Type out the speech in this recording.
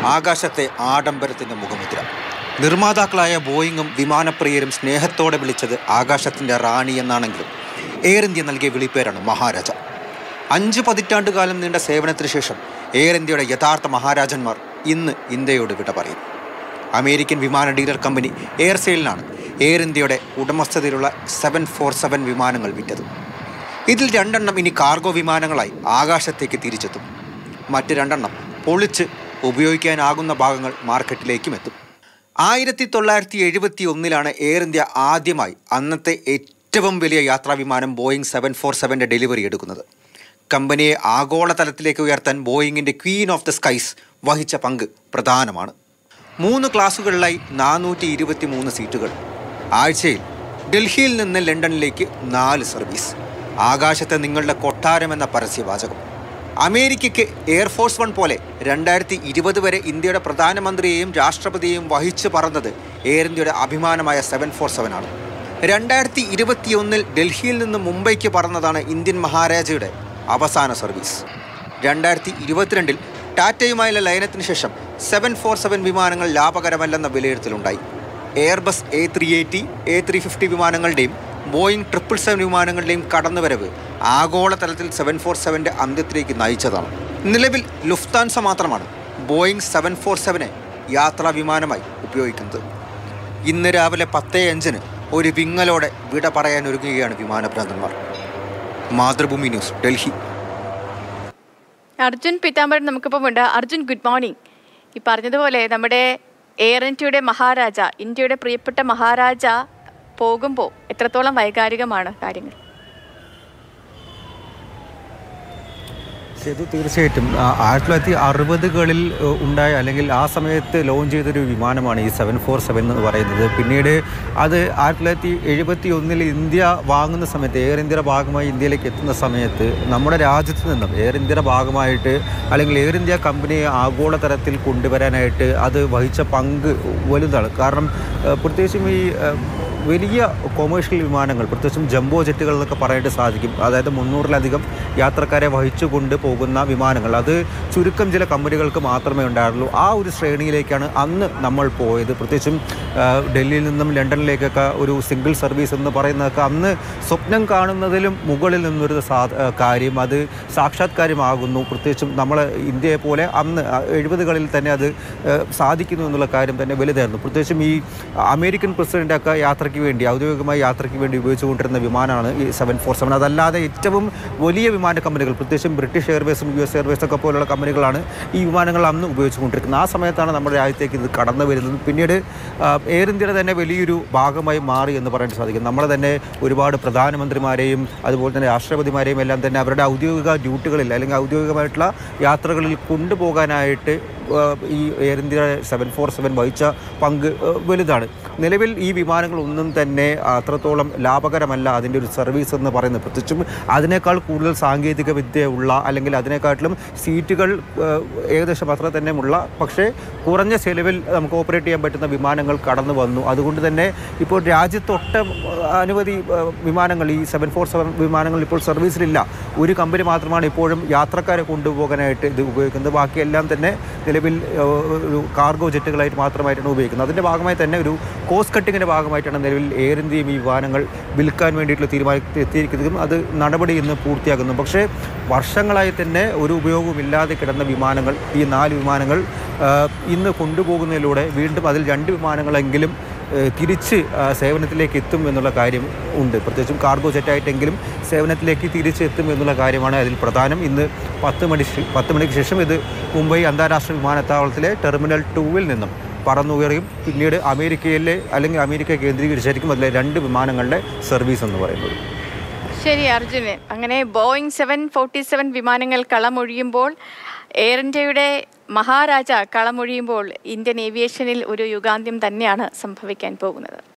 ആകാശത്തെ ആഡംബരത്തിൻ്റെ മുഖമുദ്ര നിർമ്മാതാക്കളായ ബോയിങ്ങും വിമാനപ്രിയരും സ്നേഹത്തോടെ വിളിച്ചത് ആകാശത്തിൻ്റെ റാണി എന്നാണെങ്കിലും എയർ ഇന്ത്യ നൽകിയ വിളിപ്പേരാണ് മഹാരാജ അഞ്ച് പതിറ്റാണ്ട് കാലം നീണ്ട സേവനത്തിന് ശേഷം എയർ ഇന്ത്യയുടെ യഥാർത്ഥ മഹാരാജന്മാർ ഇന്ന് ഇന്ത്യയോട് വിട പറയും അമേരിക്കൻ വിമാന ഡീലർ കമ്പനി എയർസെയിലിനാണ് എയർ ഇന്ത്യയുടെ ഉടമസ്ഥതയിലുള്ള സെവൻ ഫോർ സെവൻ വിമാനങ്ങൾ വിറ്റത് ഇതിൽ രണ്ടെണ്ണം ഇനി കാർഗോ വിമാനങ്ങളായി ആകാശത്തേക്ക് തിരിച്ചെത്തും മറ്റ് രണ്ടെണ്ണം പൊളിച്ച് ഉപയോഗിക്കാനാകുന്ന ഭാഗങ്ങൾ മാർക്കറ്റിലേക്കും എത്തും ആയിരത്തി തൊള്ളായിരത്തി എഴുപത്തി ഒന്നിലാണ് എയർ ഇന്ത്യ ആദ്യമായി അന്നത്തെ ഏറ്റവും വലിയ യാത്രാ വിമാനം ബോയിങ് സെവൻ ഫോർ സെവൻ്റെ ഡെലിവറി എടുക്കുന്നത് കമ്പനിയെ ആഗോളതലത്തിലേക്ക് ഉയർത്താൻ ബോയിങ്ങിൻ്റെ ക്വീൻ ഓഫ് ദ സ്കൈസ് വഹിച്ച പങ്ക് പ്രധാനമാണ് മൂന്ന് ക്ലാസുകളിലായി നാനൂറ്റി ഇരുപത്തി മൂന്ന് സീറ്റുകൾ ആഴ്ചയിൽ ഡൽഹിയിൽ നിന്ന് ലണ്ടനിലേക്ക് നാല് സർവീസ് ആകാശത്തെ നിങ്ങളുടെ കൊട്ടാരം എന്ന പരസ്യവാചകം അമേരിക്കയ്ക്ക് എയർഫോഴ്സ് വൺ പോലെ രണ്ടായിരത്തി ഇരുപത് വരെ ഇന്ത്യയുടെ പ്രധാനമന്ത്രിയെയും രാഷ്ട്രപതിയെയും വഹിച്ചു പറന്നത് എയർ ഇന്ത്യയുടെ അഭിമാനമായ സെവൻ ഫോർ സെവൻ ആണ് രണ്ടായിരത്തി ഇരുപത്തിയൊന്നിൽ ഡൽഹിയിൽ നിന്ന് മുംബൈക്ക് പറന്നതാണ് ഇന്ത്യൻ മഹാരാജയുടെ അവസാന സർവീസ് രണ്ടായിരത്തി ഇരുപത്തിരണ്ടിൽ ടാറ്റയുമായുള്ള ലയനത്തിന് ശേഷം സെവൻ ഫോർ സെവൻ വിമാനങ്ങൾ ലാഭകരമല്ലെന്ന വിലയിരുത്തലുണ്ടായി Airbus A three eighty A three fifty വിമാനങ്ങളുടെയും ബോയിങ് ട്രിപ്പിൾ സെവൻ വിമാനങ്ങളുടെയും കടന്നുവരവ് ആഗോളതലത്തിൽ സെവൻ ഫോർ സെവൻ്റെ അന്ത്യത്തിലേക്ക് നയിച്ചതാണ് നിലവിൽ ലുഫ്താൻസ മാത്രമാണ് ബോയിങ് സെവൻ ഫോർ സെവനെ യാത്രാ വിമാനമായി ഉപയോഗിക്കുന്നത് ഇന്ന് രാവിലെ പത്തേ അഞ്ചിന് ഒരു വിങ്ങലോടെ വിട പറയാൻ ഒരുങ്ങുകയാണ് വിമാനഭ്രാന്തന്മാർ മാതൃഭൂമി ന്യൂസ് ഡൽഹി അർജുൻ പീതാംബരൻ നമുക്കിപ്പം ഉണ്ട് അർജുൻ ഗുഡ് മോർണിംഗ് ഈ പറഞ്ഞതുപോലെ നമ്മുടെ എയർ ഇന്ത്യയുടെ മഹാരാജ ഇന്ത്യയുടെ പ്രിയപ്പെട്ട മഹാരാജ പോകുമ്പോൾ എത്രത്തോളം വൈകാരികമാണ് കാര്യങ്ങൾ ഇത് തീർച്ചയായിട്ടും ആ, ആയിരത്തി തൊള്ളായിരത്തി അറുപതുകളിൽ ഏഹ്, ഉണ്ടായ അല്ലെങ്കിൽ ആ സമയത്ത് ലോഞ്ച് ചെയ്തൊരു വിമാനമാണ് ഈ സെവൻ ഫോർ സെവൻ എന്ന് പറയുന്നത് പിന്നീട് അത് ആയിരത്തി തൊള്ളായിരത്തി എഴുപത്തി ഒന്നിൽ ഇന്ത്യ വാങ്ങുന്ന സമയത്ത് എയർ ഇന്ത്യയുടെ ഭാഗമായി ഇന്ത്യയിലേക്ക് എത്തുന്ന സമയത്ത് നമ്മുടെ രാജ്യത്ത് നിന്നും എയർ ഇന്ത്യയുടെ ഭാഗമായിട്ട് അല്ലെങ്കിൽ എയർ ഇന്ത്യ കമ്പനിയെ ആഗോളതലത്തിൽ കൊണ്ടുവരാനായിട്ട് അത് വഹിച്ച പങ്ക് വലുതാണ് കാരണം ഏഹ്, പ്രത്യേകിച്ചും ഈ ഏഹ്, വലിയ കൊമേഴ്ഷ്യൽ വിമാനങ്ങൾ പ്രത്യേകിച്ചും ജംബോ ജെറ്റുകൾ എന്നൊക്കെ പറയാനായിട്ട് സാധിക്കും അതായത് മുന്നൂറിലധികം യാത്രക്കാരെ വഹിച്ചു കൊണ്ട് പോകുന്ന വിമാനങ്ങൾ അത് ചുരുക്കം ചില കമ്പനികൾക്ക് മാത്രമേ ഉണ്ടായിരുന്നുള്ളൂ ആ ഒരു ശ്രേണിയിലേക്കാണ് അന്ന് നമ്മൾ പോയത് പ്രത്യേകിച്ചും ആ, ഡൽഹിയിൽ നിന്നും ലണ്ടനിലേക്കൊക്കെ ഒരു സിംഗിൾ സർവീസ് എന്ന് പറയുന്നതൊക്കെ അന്ന് സ്വപ്നം കാണുന്നതിലും മുകളിൽ നിന്നൊരു സാ ആ, കാര്യം അത് സാക്ഷാത്കാരമാകുന്നു പ്രത്യേകിച്ചും നമ്മൾ ഇന്ത്യയെ പോലെ അന്ന് എഴുപതുകളിൽ തന്നെ അത് ആ, സാധിക്കുന്നു എന്നുള്ള കാര്യം തന്നെ വലുതായിരുന്നു പ്രത്യേകിച്ചും ഈ അമേരിക്കൻ പ്രസിഡൻ്റൊക്കെ യാത്രയ്ക്ക് വേണ്ടി ഔദ്യോഗികമായി യാത്രയ്ക്ക് വേണ്ടി ഉപയോഗിച്ചുകൊണ്ടിരുന്ന വിമാനമാണ് ഈ സെവൻ ഫോർ സെവൻ അതല്ലാതെ ഏറ്റവും വലിയ വിമാന കമ്പനികൾ പ്രത്യേകിച്ചും ബ്രിട്ടീഷ് എയർവേസും യു എസ് എയർവേസ് ഒക്കെ പോലുള്ള കമ്പനികളാണ് ഈ വിമാനങ്ങൾ അന്ന് ഉപയോഗിച്ചുകൊണ്ടിരിക്കുന്നത് ആ സമയത്താണ് നമ്മുടെ രാജ്യത്തേക്ക് ഇത് കടന്നു വരുന്നത് പിന്നീട് ആ, എയർ ഇന്ത്യയുടെ തന്നെ വലിയൊരു ഭാഗമായി മാറി എന്ന് പറയാൻ സാധിക്കും നമ്മളെ തന്നെ ഒരുപാട് പ്രധാനമന്ത്രിമാരെയും അതുപോലെ തന്നെ രാഷ്ട്രപതിമാരെയും എല്ലാം തന്നെ അവരുടെ ഔദ്യോഗിക ഡ്യൂട്ടികളിൽ അല്ലെങ്കിൽ ഔദ്യോഗികമായിട്ടുള്ള യാത്രകളിൽ കൊണ്ടുപോകാനായിട്ട് ആ, ഈ Air India seven four seven വഹിച്ച പങ്ക് ആ, വലുതാണ് നിലവിൽ ഈ വിമാനങ്ങളൊന്നും തന്നെ അത്രത്തോളം ലാഭകരമല്ല അതിൻ്റെ ഒരു സർവീസ് എന്ന് പറയുന്നത് പ്രത്യേകിച്ചും അതിനേക്കാൾ കൂടുതൽ സാങ്കേതിക വിദ്യ ഉള്ള അല്ലെങ്കിൽ അതിനെക്കാട്ടിലും സീറ്റുകൾ ആ, ഏകദേശം അത്ര തന്നെ ഉള്ള പക്ഷേ കുറഞ്ഞ ചെലവിൽ നമുക്ക് ഓപ്പറേറ്റ് ചെയ്യാൻ പറ്റുന്ന വിമാനങ്ങൾ കടന്നു വന്നു അതുകൊണ്ട് തന്നെ ഇപ്പോൾ രാജ്യത്തൊട്ട അനവധി ആ, വിമാനങ്ങൾ ഈ സെവൻ ഫോർ സെവൻ വിമാനങ്ങൾ ഇപ്പോൾ സർവീസിലില്ല ഒരു കമ്പനി മാത്രമാണ് ഇപ്പോഴും യാത്രക്കാരെ കൊണ്ടുപോകാനായിട്ട് ഇത് ഉപയോഗിക്കുന്നത് ബാക്കിയെല്ലാം തന്നെ നിലവിൽ ആ, ഒരു കാർഗോ ജെറ്റുകളായിട്ട് മാത്രമായിട്ടാണ് ഉപയോഗിക്കുന്നത് അതിൻ്റെ ഭാഗമായി തന്നെ ഒരു കോസ്റ്റ് കട്ടിങ്ങിൻ്റെ ഭാഗമായിട്ടാണ് നിലവിൽ എയർ ഇന്ത്യയും ഈ വിമാനങ്ങൾ വിൽക്കാൻ വേണ്ടിയിട്ടുള്ള തീരുമാനത്തിൽ എത്തിയിരിക്കുന്നതും അത് നടപടി ഇന്ന് പൂർത്തിയാക്കുന്നു പക്ഷേ വർഷങ്ങളായി തന്നെ ഒരു ഉപയോഗമില്ലാതെ കിടന്ന വിമാനങ്ങൾ ഈ നാല് വിമാനങ്ങൾ ആ, ഇന്ന് കൊണ്ടുപോകുന്നതിലൂടെ വീണ്ടും അതിൽ രണ്ട് വിമാനങ്ങളെങ്കിലും ഏഹ് തിരിച്ച് ആ, സേവനത്തിലേക്ക് എത്തും എന്നുള്ള കാര്യം ഉണ്ട് പ്രത്യേകിച്ചും കാർഗോ ജെറ്റായിട്ടെങ്കിലും സേവനത്തിലേക്ക് തിരിച്ച് എത്തും എന്നുള്ള കാര്യമാണ് അതിൽ പ്രധാനം ഇന്ന് പത്ത് മണി ശ്- പത്ത് മണിക്ക് ശേഷം ഇത് മുംബൈ അന്താരാഷ്ട്ര വിമാനത്താവളത്തിലെ ടെർമിനൽ ടൂവിൽ നിന്നും പറന്നുയറുകയും പിന്നീട് അമേരിക്കയിലെ അല്ലെങ്കിൽ അമേരിക്ക കേന്ദ്രീകരിച്ചായിരിക്കും അതിലെ രണ്ട് വിമാനങ്ങളുടെ സർവീസ് എന്ന് പറയുന്നത് ശരി അർജുന് അങ്ങനെ ബോയിങ് സെവൻ ഫോർട്ടി സെവൻ വിമാനങ്ങൾ കളമൊഴിയുമ്പോൾ എയർ ഇന്ത്യയുടെ മഹാരാജ കളമൊഴിയുമ്പോൾ ഇന്ത്യൻ ഏവിയേഷനിൽ ഒരു യുഗാന്ത്യം തന്നെയാണ് സംഭവിക്കാൻ പോകുന്നത്